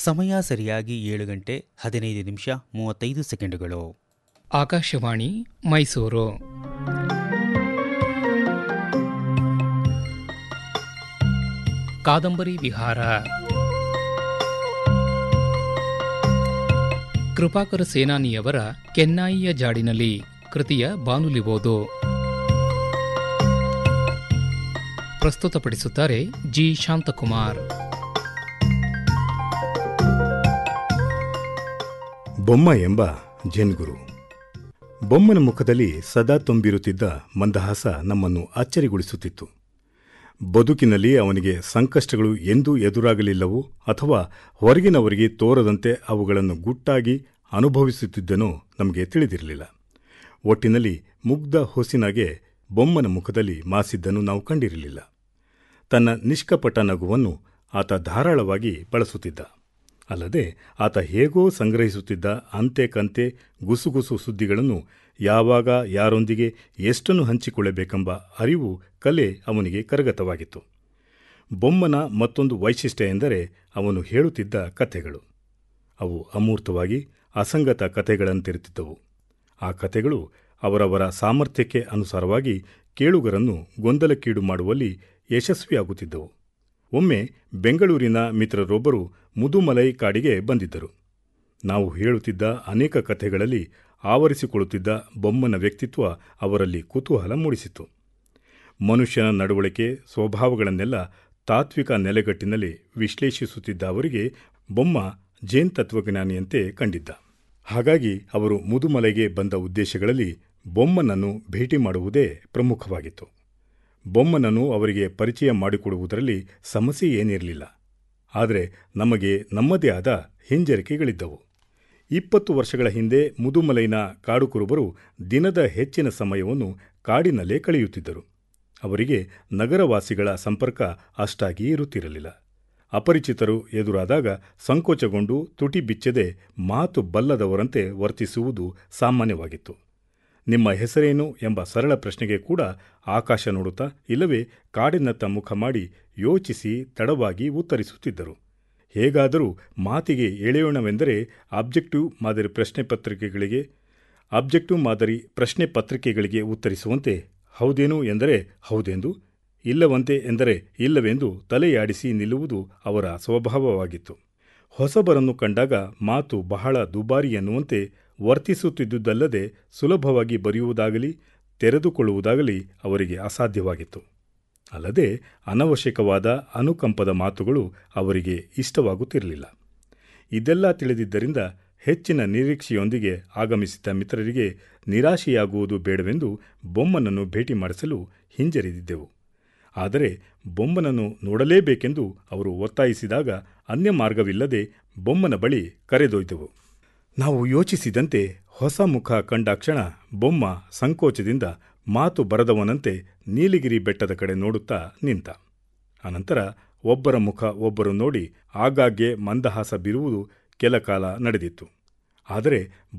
ಸಮಯ ಸರಿಯಾಗಿ ಏಳು ಗಂಟೆ ಹದಿನೈದು ನಿಮಿಷ ಮೂವತ್ತೈದು ಸೆಕೆಂಡುಗಳು ಆಕಾಶವಾಣಿ ಮೈಸೂರು ಕಾದಂಬರಿ ವಿಹಾರ ಕೃಪಾಕರ ಸೇನಾನಿಯವರ ಕೆನ್ನಾಯಿಯ ಜಾಡಿನಲ್ಲಿ ಕೃತಿಯ ಬಾನುಲಿ ಓದು ಪ್ರಸ್ತುತಪಡಿಸುತ್ತಾರೆ ಜಿ ಶಾಂತಕುಮಾರ್ ಬೊಮ್ಮ ಎಂಬ ಜನ್ಗುರು ಬೊಮ್ಮನ ಮುಖದಲ್ಲಿ ಸದಾ ತುಂಬಿರುತ್ತಿದ್ದ ಮಂದಹಾಸ ನಮ್ಮನ್ನು ಅಚ್ಚರಿಗೊಳಿಸುತ್ತಿತ್ತು ಬದುಕಿನಲ್ಲಿ ಅವನಿಗೆ ಸಂಕಷ್ಟಗಳು ಎಂದೂ ಎದುರಾಗಲಿಲ್ಲವೋ ಅಥವಾ ಹೊರಗಿನವರಿಗೆ ತೋರದಂತೆ ಅವುಗಳನ್ನು ಗುಟ್ಟಾಗಿ ಅನುಭವಿಸುತ್ತಿದ್ದನೋ ನಮಗೆ ತಿಳಿದಿರಲಿಲ್ಲ ಒಟ್ಟಿನಲ್ಲಿ ಮುಗ್ಧ ಹೊಸಿನಾಗೆ ಬೊಮ್ಮನ ಮುಖದಲ್ಲಿ ಮಾಸಿದ್ದನ್ನು ನಾವು ಕಂಡಿರಲಿಲ್ಲ ತನ್ನ ನಿಷ್ಕಪಟ ನಗುವನ್ನು ಆತ ಧಾರಾಳವಾಗಿ ಬಳಸುತ್ತಿದ್ದ ಅಲ್ಲದೆ ಆತ ಹೇಗೋ ಸಂಗ್ರಹಿಸುತ್ತಿದ್ದ ಅಂತೆ ಕಂತೆ ಗುಸುಗುಸು ಸುದ್ದಿಗಳನ್ನು ಯಾವಾಗ ಯಾರೊಂದಿಗೆ ಎಷ್ಟನ್ನು ಹಂಚಿಕೊಳ್ಳಬೇಕೆಂಬ ಅರಿವು ಕಲೆ ಅವನಿಗೆ ಕರಗತವಾಗಿತ್ತು ಬೊಮ್ಮನ ಮತ್ತೊಂದು ವೈಶಿಷ್ಟ್ಯ ಎಂದರೆ ಅವನು ಹೇಳುತ್ತಿದ್ದ ಕಥೆಗಳು ಅವು ಅಮೂರ್ತವಾಗಿ ಅಸಂಗತ ಕಥೆಗಳಂತಿರುತ್ತಿದ್ದವು ಆ ಕಥೆಗಳು ಅವರವರ ಸಾಮರ್ಥ್ಯಕ್ಕೆ ಅನುಸಾರವಾಗಿ ಕೇಳುಗರನ್ನು ಗೊಂದಲಕ್ಕೀಡು ಮಾಡುವಲ್ಲಿ ಯಶಸ್ವಿಯಾಗುತ್ತಿದ್ದವು ಒಮ್ಮೆ ಬೆಂಗಳೂರಿನ ಮಿತ್ರರೊಬ್ಬರು ಮುದುಮಲೈ ಕಾಡಿಗೆ ಬಂದಿದ್ದರು ನಾವು ಹೇಳುತ್ತಿದ್ದ ಅನೇಕ ಕಥೆಗಳಲ್ಲಿ ಆವರಿಸಿಕೊಳ್ಳುತ್ತಿದ್ದ ಬೊಮ್ಮನ ವ್ಯಕ್ತಿತ್ವ ಅವರಲ್ಲಿ ಕುತೂಹಲ ಮೂಡಿಸಿತು ಮನುಷ್ಯನ ನಡವಳಿಕೆ ಸ್ವಭಾವಗಳನ್ನೆಲ್ಲ ತಾತ್ವಿಕ ನೆಲೆಗಟ್ಟಿನಲ್ಲಿ ವಿಶ್ಲೇಷಿಸುತ್ತಿದ್ದ ಅವರಿಗೆ ಬೊಮ್ಮ ಜೈನ್ ತತ್ವಜ್ಞಾನಿಯಂತೆ ಕಂಡಿದ್ದ ಹಾಗಾಗಿ ಅವರು ಮುದುಮಲೆಗೆ ಬಂದ ಉದ್ದೇಶಗಳಲ್ಲಿ ಬೊಮ್ಮನನ್ನು ಭೇಟಿ ಮಾಡುವುದೇ ಪ್ರಮುಖವಾಗಿತ್ತು ಬೊಮ್ಮನನ್ನು ಅವರಿಗೆ ಪರಿಚಯ ಮಾಡಿಕೊಡುವುದರಲ್ಲಿ ಸಮಸ್ಯೆ ಏನಿರಲಿಲ್ಲ ಆದರೆ ನಮಗೆ ನಮ್ಮದೇ ಆದ ಹಿಂಜರಿಕೆಗಳಿದ್ದವು ಇಪ್ಪತ್ತು ವರ್ಷಗಳ ಹಿಂದೆ ಮುದುಮಲೈನ ಕಾಡು ಕುರುಬರು ದಿನದ ಹೆಚ್ಚಿನ ಸಮಯವನ್ನು ಕಾಡಿನಲ್ಲೇ ಕಳೆಯುತ್ತಿದ್ದರು ಅವರಿಗೆ ನಗರವಾಸಿಗಳ ಸಂಪರ್ಕ ಅಷ್ಟಾಗಿ ಇರುತ್ತಿರಲಿಲ್ಲ ಅಪರಿಚಿತರು ಎದುರಾದಾಗ ಸಂಕೋಚಗೊಂಡು ತುಟಿ ಬಿಚ್ಚದೆ ಮಾತು ಬಲ್ಲದವರಂತೆ ವರ್ತಿಸುವುದು ಸಾಮಾನ್ಯವಾಗಿತ್ತು ನಿಮ್ಮ ಹೆಸರೇನು ಎಂಬ ಸರಳ ಪ್ರಶ್ನೆಗೆ ಕೂಡ ಆಕಾಶ ನೋಡುತ್ತಾ ಇಲ್ಲವೇ ಕಾಡಿನತ್ತ ಮುಖ ಮಾಡಿ ಯೋಚಿಸಿ ತಡವಾಗಿ ಉತ್ತರಿಸುತ್ತಿದ್ದರು ಹೇಗಾದರೂ ಮಾತಿಗೆ ಎಳೆಯೋಣವೆಂದರೆ ಆಬ್ಜೆಕ್ಟಿವ್ ಮಾದರಿ ಪ್ರಶ್ನೆ ಪತ್ರಿಕೆಗಳಿಗೆ ಆಬ್ಜೆಕ್ಟಿವ್ ಮಾದರಿ ಪ್ರಶ್ನೆ ಪತ್ರಿಕೆಗಳಿಗೆ ಉತ್ತರಿಸುವಂತೆ ಹೌದೇನು ಎಂದರೆ ಹೌದೆಂದು ಇಲ್ಲವಂತೆ ಎಂದರೆ ಇಲ್ಲವೆಂದು ತಲೆಯಾಡಿಸಿ ನಿಲ್ಲುವುದು ಅವರ ಸ್ವಭಾವವಾಗಿತ್ತು ಹೊಸಬರನ್ನು ಕಂಡಾಗ ಮಾತು ಬಹಳ ದುಬಾರಿ ಎನ್ನುವಂತೆ ವರ್ತಿಸುತ್ತಿದ್ದುದಲ್ಲದೆ ಸುಲಭವಾಗಿ ಬರೆಯುವುದಾಗಲಿ ತೆರೆದುಕೊಳ್ಳುವುದಾಗಲಿ ಅವರಿಗೆ ಅಸಾಧ್ಯವಾಗಿತ್ತು ಅಲ್ಲದೆ ಅನವಶ್ಯಕವಾದ ಅನುಕಂಪದ ಮಾತುಗಳು ಅವರಿಗೆ ಇಷ್ಟವಾಗುತ್ತಿರಲಿಲ್ಲ ಇದೆಲ್ಲ ತಿಳಿದಿದ್ದರಿಂದ ಹೆಚ್ಚಿನ ನಿರೀಕ್ಷೆಯೊಂದಿಗೆ ಆಗಮಿಸಿದ್ದ ಮಿತ್ರರಿಗೆ ನಿರಾಶೆಯಾಗುವುದು ಬೇಡವೆಂದು ಬೊಮ್ಮನನ್ನು ಭೇಟಿ ಮಾಡಿಸಲು ಹಿಂಜರಿದಿದ್ದೆವು ಆದರೆ ಬೊಮ್ಮನನ್ನು ನೋಡಲೇಬೇಕೆಂದು ಅವರು ಒತ್ತಾಯಿಸಿದಾಗ ಅನ್ಯ ಮಾರ್ಗವಿಲ್ಲದೆ ಬೊಮ್ಮನ ಬಳಿ ಕರೆದೊಯ್ದೆವು ನಾವು ಯೋಚಿಸಿದಂತೆ ಹೊಸ ಮುಖ ಕಂಡಾಕ್ಷಣ ಬೊಮ್ಮ ಸಂಕೋಚದಿಂದ ಮಾತು ಬರದವನಂತೆ ನೀಲಗಿರಿ ಬೆಟ್ಟದ ಕಡೆ ನೋಡುತ್ತಾ ನಿಂತ ಅನಂತರ ಒಬ್ಬರ ಮುಖ ಒಬ್ಬರು ನೋಡಿ ಆಗಾಗ್ಗೆ ಮಂದಹಾಸ ಬೀರುವುದು ಕೆಲ ಕಾಲ ನಡೆದಿತ್ತು ಆದರೆ